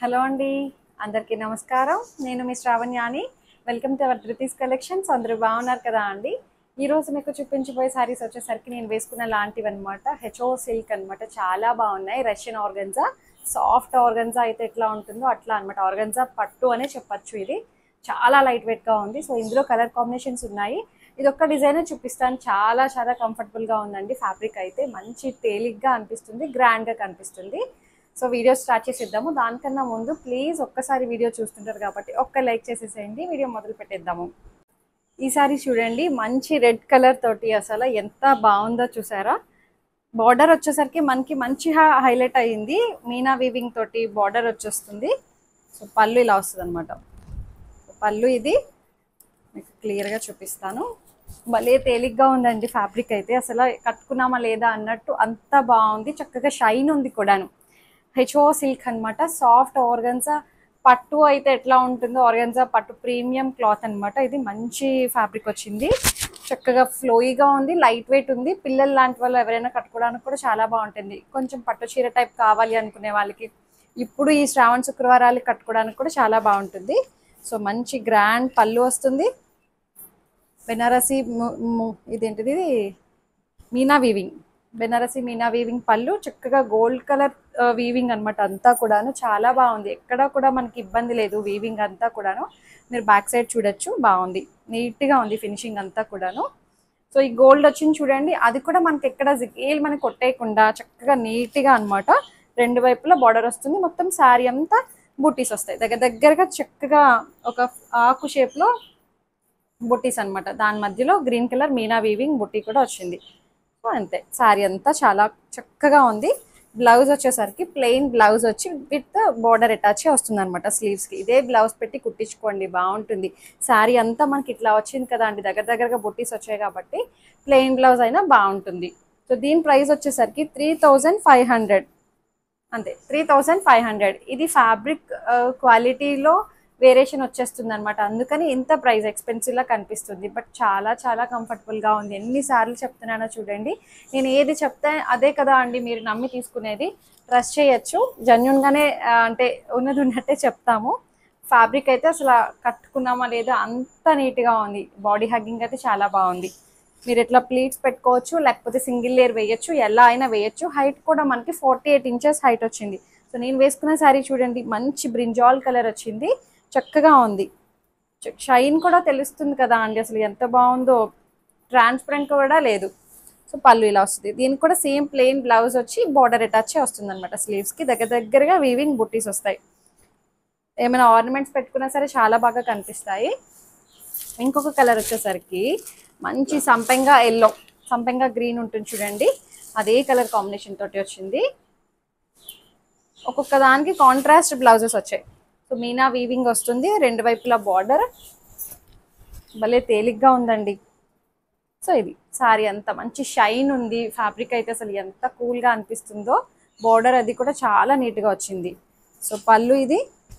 hello అండి అందరికీ నమస్కారం నేను మీ శ్రావణ్యాని welcome to our Dhruthi's collections అందరూ బాగున్నారు కదా అండి ఈ రోజు మీకు చూపించబోయే సారీస్ వచ్చేసరికి నేను వేసుకున్న లాంటివి అనమాట హెచ్ఓ సిల్క్ అన్నమాట చాలా బాగున్నాయి రష్యన్ ఆర్గన్జా సాఫ్ట్ ఆర్గన్జా అయితే ఎట్లా ఉంటుందో అట్లా అనమాట ఆర్గన్జా పట్టు అనే చెప్పచ్చు ఇది చాలా లైట్ వెయిట్ గా ఉంది సో ఇందులో కలర్ కాంబినేషన్స్ ఉన్నాయి ఇది ఒక్క డిజైన్ చూపిస్తాను చాలా చాలా కంఫర్టబుల్ గా ఉందండి ఫ్యాబ్రిక్ అయితే మంచి తేలిగ్గా అనిపిస్తుంది గ్రాండ్ గా కనిపిస్తుంది సో వీడియో స్టార్ట్ చేసేద్దాము దానికన్నా ముందు ప్లీజ్ ఒక్కసారి వీడియో చూస్తుంటారు కాబట్టి ఒక్క లైక్ చేసేసేయండి వీడియో మొదలు పెట్టేద్దాము ఈసారి చూడండి మంచి రెడ్ కలర్ తోటి అసలు ఎంత బాగుందో చూసారా బార్డర్ వచ్చేసరికి మనకి మంచి హైలైట్ అయ్యింది మీనా వీవింగ్ తోటి బార్డర్ వచ్చేస్తుంది సో పళ్ళు ఇలా వస్తుంది అనమాట పళ్ళు ఇది మీకు క్లియర్గా చూపిస్తాను భలే తేలిగ్గా ఉందండి ఫ్యాబ్రిక్ అయితే అసలు కట్టుకున్నామా లేదా అన్నట్టు అంత బాగుంది చక్కగా షైన్ ఉంది కూడాను హెచ్ఓ సిల్క్ అన్నమాట సాఫ్ట్ ఆర్గన్జా పట్టు అయితే ఎట్లా ఉంటుందో ఆర్గన్జా పట్టు ప్రీమియం క్లాత్ అన్నమాట ఇది మంచి ఫ్యాబ్రిక్ వచ్చింది చక్కగా ఫ్లోయిగా ఉంది లైట్ వెయిట్ ఉంది పిల్లలు లాంటి వాళ్ళు ఎవరైనా కట్టుకోవడానికి కూడా చాలా బాగుంటుంది కొంచెం పట్టు చీర టైప్ కావాలి అనుకునే వాళ్ళకి ఇప్పుడు ఈ శ్రావణ శుక్రవారాలు కట్టుకోవడానికి కూడా చాలా బాగుంటుంది సో మంచి గ్రాండ్ పళ్ళు వస్తుంది బెనారసి ము- ము- ఇదేంటిది ఇది మీనా వీవింగ్ బెనారసి మీనా వీవింగ్ పళ్ళు చక్కగా గోల్డ్ కలర్ వీవింగ్ అన్నమాట అంతా కూడాను చాలా బాగుంది ఎక్కడ కూడా మనకి ఇబ్బంది లేదు వీవింగ్ అంతా కూడాను మీరు బ్యాక్ సైడ్ చూడొచ్చు బాగుంది నీట్గా ఉంది ఫినిషింగ్ అంతా కూడాను సో ఈ గోల్డ్ వచ్చింది చూడండి అది కూడా మనకి ఎక్కడ జిగేల్ మనకి కొట్టేయకుండా చక్కగా నీట్గా అన్నమాట రెండు వైపులా బార్డర్ వస్తుంది మొత్తం శారీ అంతా బుటీస్ వస్తాయి దగ్గర దగ్గరగా చక్కగా ఒక ఆకు షేప్లో బుటీస్ అన్నమాట దాని మధ్యలో గ్రీన్ కలర్ మీనా వీవింగ్ బుట్టి కూడా వచ్చింది సో అంతే శారీ అంతా చాలా చక్కగా ఉంది బ్లౌజ్ వచ్చేసరికి ప్లెయిన్ బ్లౌజ్ వచ్చి విత్ బార్డర్ అటాచ్ వస్తుంది అనమాట స్లీవ్స్కి ఇదే బ్లౌజ్ పెట్టి కుట్టించుకోండి బాగుంటుంది శారీ అంతా మనకి ఇట్లా వచ్చింది కదా అండి దగ్గర దగ్గరగా బుట్టీస్ వచ్చాయి కాబట్టి ప్లెయిన్ బ్లౌజ్ అయినా బాగుంటుంది సో దీని ప్రైస్ వచ్చేసరికి త్రీ థౌజండ్ ఫైవ్ హండ్రెడ్ అంతే త్రీ థౌజండ్ ఫైవ్ హండ్రెడ్ ఇది ఫ్యాబ్రిక్ క్వాలిటీలో వేరియేషన్ వచ్చేస్తుంది అనమాట అందుకని ఇంత ప్రైస్ ఎక్స్పెన్సివ్లా కనిపిస్తుంది బట్ చాలా చాలా కంఫర్టబుల్గా ఉంది ఎన్నిసార్లు చెప్తున్నానో చూడండి నేను ఏది చెప్తే అదే కదా అండి మీరు నమ్మి తీసుకునేది ట్రస్ట్ చేయొచ్చు జెన్యున్గానే అంటే ఉన్నది ఉన్నట్టే చెప్తాము ఫ్యాబ్రిక్ అయితే అసలు కట్టుకున్నామా లేదా అంత నీట్గా ఉంది బాడీ హగ్గింగ్ అయితే చాలా బాగుంది మీరు ఇట్లా ప్లీట్స్ పెట్టుకోవచ్చు లేకపోతే సింగిల్ లేయర్ వేయచ్చు ఎలా అయినా వేయచ్చు హైట్ కూడా మనకి ఫార్టీ ఎయిట్ ఇంచెస్ హైట్ వచ్చింది సో నేను వేసుకున్న శారీ చూడండి మంచి బ్రింజాల్ కలర్ వచ్చింది చక్కగా ఉంది షైన్ కూడా తెలుస్తుంది కదా అండి అసలు ఎంత బాగుందో ట్రాన్స్పరెంట్ కూడా లేదు సో పళ్ళు ఇలా వస్తుంది దీనికి కూడా సేమ్ ప్లెయిన్ బ్లౌజ్ వచ్చి బార్డర్ అటాచ్ వస్తుంది అనమాట స్లీవ్స్కి దగ్గర దగ్గరగా వీవింగ్ బుట్టీస్ వస్తాయి ఏమైనా ఆర్నమెంట్స్ పెట్టుకున్నా సరే చాలా బాగా కనిపిస్తాయి ఇంకొక కలర్ వచ్చేసరికి మంచి సంపెంగా ఎల్లో సంపెంగా గ్రీన్ ఉంటుంది చూడండి అదే కలర్ కాంబినేషన్ తోటి వచ్చింది ఒక్కొక్క దానికి కాంట్రాస్ట్ బ్లౌజెస్ వచ్చాయి సో మీనా వీవింగ్ వస్తుంది రెండు వైపులా బార్డర్ భలే తేలిగ్గా ఉందండి సో ఇది సారీ అంత మంచి షైన్ ఉంది ఫ్యాబ్రిక్ అయితే అసలు ఎంత కూల్గా అనిపిస్తుందో బార్డర్ అది కూడా చాలా నీట్గా వచ్చింది సో పళ్ళు ఇది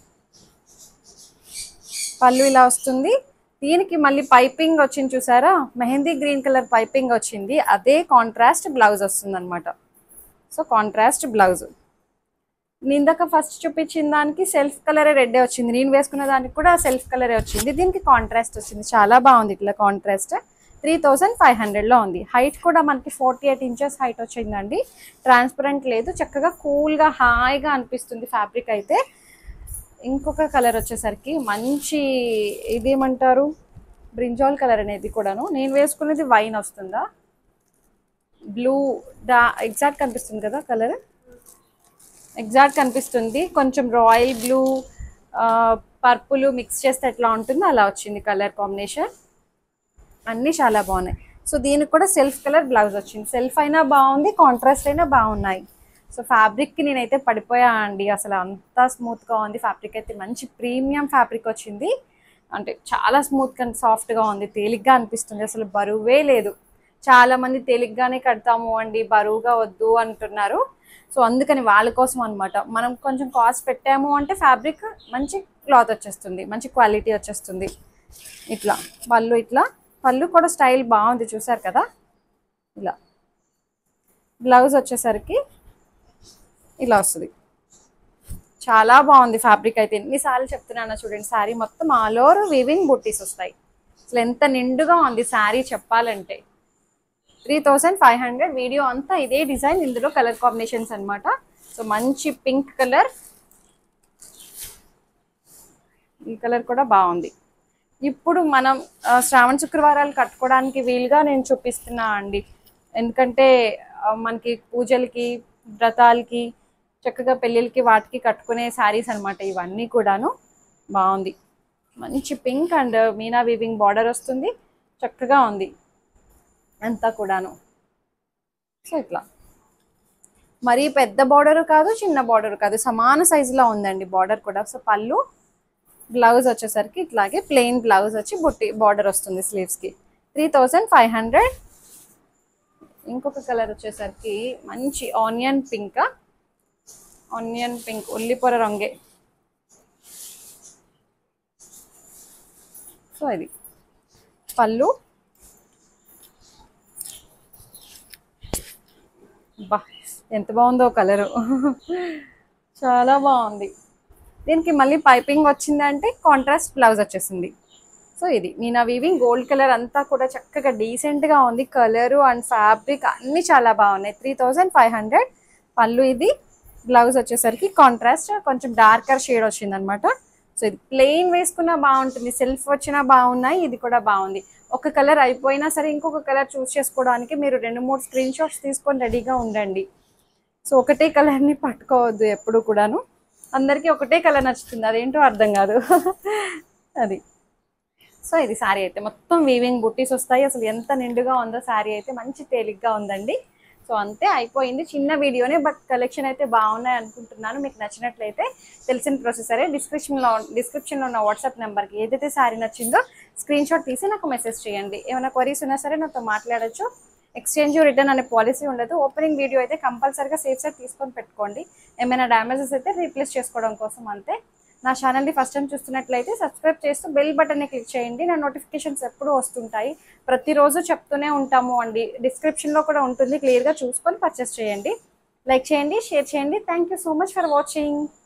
పళ్ళు ఇలా వస్తుంది దీనికి మళ్ళీ పైపింగ్ వచ్చింది చూసారా మెహందీ గ్రీన్ కలర్ పైపింగ్ వచ్చింది అదే కాంట్రాస్ట్ బ్లౌజ్ వస్తుంది అనమాట సో కాంట్రాస్ట్ బ్లౌజ్ ఇందాక ఫస్ట్ చూపించిన దానికి సెల్ఫ్ కలరే రెడ్డే వచ్చింది నేను వేసుకున్న దానికి కూడా సెల్ఫ్ కలరే వచ్చింది దీనికి కాంట్రాస్ట్ వచ్చింది చాలా బాగుంది ఇట్లా కాంట్రాస్ట్ త్రీ థౌజండ్ ఫైవ్ హండ్రెడ్లో ఉంది హైట్ కూడా మనకి ఫార్టీ ఎయిట్ ఇంచెస్ హైట్ వచ్చిందండి ట్రాన్స్పరెంట్ లేదు చక్కగా కూల్గా హాయిగా అనిపిస్తుంది ఫ్యాబ్రిక్ అయితే ఇంకొక కలర్ వచ్చేసరికి మంచి ఇదేమంటారు బ్రింజాల్ కలర్ అనేది కూడాను నేను వేసుకునేది వైన్ వస్తుందా బ్లూ డా ఎగ్జాక్ట్ కనిపిస్తుంది కదా కలర్ ఎగ్జాక్ట్ కనిపిస్తుంది కొంచెం రాయల్ బ్లూ పర్పుల్ మిక్స్ చేస్తే ఎట్లా ఉంటుందో అలా వచ్చింది కలర్ కాంబినేషన్ అన్నీ చాలా బాగున్నాయి సో దీనికి కూడా సెల్ఫ్ కలర్ బ్లౌజ్ వచ్చింది సెల్ఫ్ అయినా బాగుంది కాంట్రాస్ట్ అయినా బాగున్నాయి సో ఫ్యాబ్రిక్కి నేనైతే పడిపోయా అండి అసలు అంత స్మూత్గా ఉంది ఫ్యాబ్రిక్ అయితే మంచి ప్రీమియం ఫ్యాబ్రిక్ వచ్చింది అంటే చాలా స్మూత్గా సాఫ్ట్గా ఉంది తేలిగ్గా అనిపిస్తుంది అసలు బరువే లేదు చాలా మంది తేలిగ్గానే కడతాము అండి బరువుగా వద్దు అంటున్నారు సో అందుకని వాళ్ళ కోసం అనమాట మనం కొంచెం కాస్ట్ పెట్టాము అంటే ఫ్యాబ్రిక్ మంచి క్లాత్ వచ్చేస్తుంది మంచి క్వాలిటీ వచ్చేస్తుంది ఇట్లా పళ్ళు ఇట్లా పళ్ళు కూడా స్టైల్ బాగుంది చూసారు కదా ఇలా బ్లౌజ్ వచ్చేసరికి ఇలా వస్తుంది చాలా బాగుంది ఫ్యాబ్రిక్ అయితే ఎన్నిసార్లు చెప్తున్నానో చూడండి శారీ మొత్తం ఆల్ ఓవర్ వీవింగ్ బుట్టీస్ వస్తాయి అసలు ఎంత నిండుగా ఉంది శారీ చెప్పాలంటే three thousand five hundred video అంతా ఇదే డిజైన్ ఇందులో కలర్ కాంబినేషన్స్ అన్నమాట సో మంచి పింక్ కలర్ ఈ కలర్ కూడా బాగుంది ఇప్పుడు మనం ఆ, శ్రావణ శుక్రవారాలు కట్టుకోవడానికి వీలుగా నేను చూపిస్తున్నా అండి ఎందుకంటే ఆ, మనకి పూజలకి వ్రతాలకి చక్కగా పెళ్ళిళ్ళకి వాటికి కట్టుకునే శారీస్ అన్నమాట ఇవన్నీ కూడాను బాగుంది మంచి pink and meena weaving border వస్తుంది చక్కగా ఉంది అంతా కూడాను సో ఇట్లా మరీ పెద్ద బార్డర్ కాదు చిన్న బార్డర్ కాదు సమాన సైజులో ఉందండి బార్డర్ కూడా సో పళ్ళు బ్లౌజ్ వచ్చేసరికి ఇట్లాగే ప్లెయిన్ బ్లౌజ్ వచ్చి బుట్టి బార్డర్ వస్తుంది స్లీవ్స్కి త్రీ థౌజండ్ ఫైవ్ హండ్రెడ్ ఇంకొక కలర్ వచ్చేసరికి మంచి ఆనియన్ పింక్ ఆనియన్ పింక్ ఉల్లిపొర రంగే సో ఇది పళ్ళు బా ఎంత బాగుందో కలరు చాలా బాగుంది దీనికి మళ్ళీ పైపింగ్ వచ్చిందంటే కాంట్రాస్ట్ బ్లౌజ్ వచ్చేసింది సో ఇది మీనా వీవింగ్ గోల్డ్ కలర్ అంతా కూడా చక్కగా డీసెంట్గా ఉంది కలరు అండ్ ఫ్యాబ్రిక్ అన్నీ చాలా బాగున్నాయి త్రీ థౌజండ్ ఫైవ్ హండ్రెడ్ పళ్ళు ఇది బ్లౌజ్ వచ్చేసరికి కాంట్రాస్ట్ కొంచెం డార్కర్ షేడ్ వచ్చింది అనమాట సో ఇది ప్లెయిన్ వేసుకున్నా బాగుంటుంది సెల్ఫ్ వచ్చినా బాగున్నాయి ఇది కూడా బాగుంది ఒక కలర్ అయిపోయినా సరే ఇంకొక కలర్ చూస్ చేసుకోవడానికి మీరు రెండు మూడు స్క్రీన్ షాట్స్ తీసుకొని రెడీగా ఉండండి సో ఒకటే కలర్ని పట్టుకోవద్దు ఎప్పుడు కూడాను అందరికీ ఒకటే కలర్ నచ్చుతుంది అదేంటో అర్థం కాదు అది సో ఇది శారీ అయితే మొత్తం వీవింగ్ బుట్టీస్ వస్తాయి అసలు ఎంత నిండుగా ఉందో శారీ అయితే మంచి తేలిగ్గా ఉందండి సో అంతే అయిపోయింది చిన్న వీడియోనే బట్ కలెక్షన్ అయితే బాగున్నాయి అనుకుంటున్నాను మీకు నచ్చినట్లయితే తెలిసిన ప్రొసెసరే డిస్క్రిప్షన్లో డిస్క్రిప్షన్లో ఉన్న వాట్సాప్ నెంబర్కి ఏదైతే శారీ నచ్చిందో స్క్రీన్ షాట్ తీసి నాకు మెసేజ్ చేయండి ఏమైనా క్వరీస్ ఉన్నా సరే నాతో మాట్లాడొచ్చు ఎక్స్చేంజ్ రిటర్న్ అనే పాలసీ ఉండదు ఓపెనింగ్ వీడియో అయితే కంపల్సరీగా సేఫ్ సైడ్ తీసుకొని పెట్టుకోండి ఏమైనా డ్యామేజెస్ అయితే రీప్లేస్ చేసుకోవడం కోసం అంతే నా ఛానల్ని ఫస్ట్ టైం చూస్తున్నట్లయితే సబ్స్క్రైబ్ చేస్తూ బెల్ బటన్ని క్లిక్ చేయండి నా నోటిఫికేషన్స్ ఎప్పుడూ వస్తుంటాయి ప్రతిరోజు చెప్తూనే ఉంటాము అండి డిస్క్రిప్షన్లో కూడా ఉంటుంది క్లియర్గా చూసుకొని పర్చేస్ చేయండి లైక్ చేయండి షేర్ చేయండి thank you so much for watching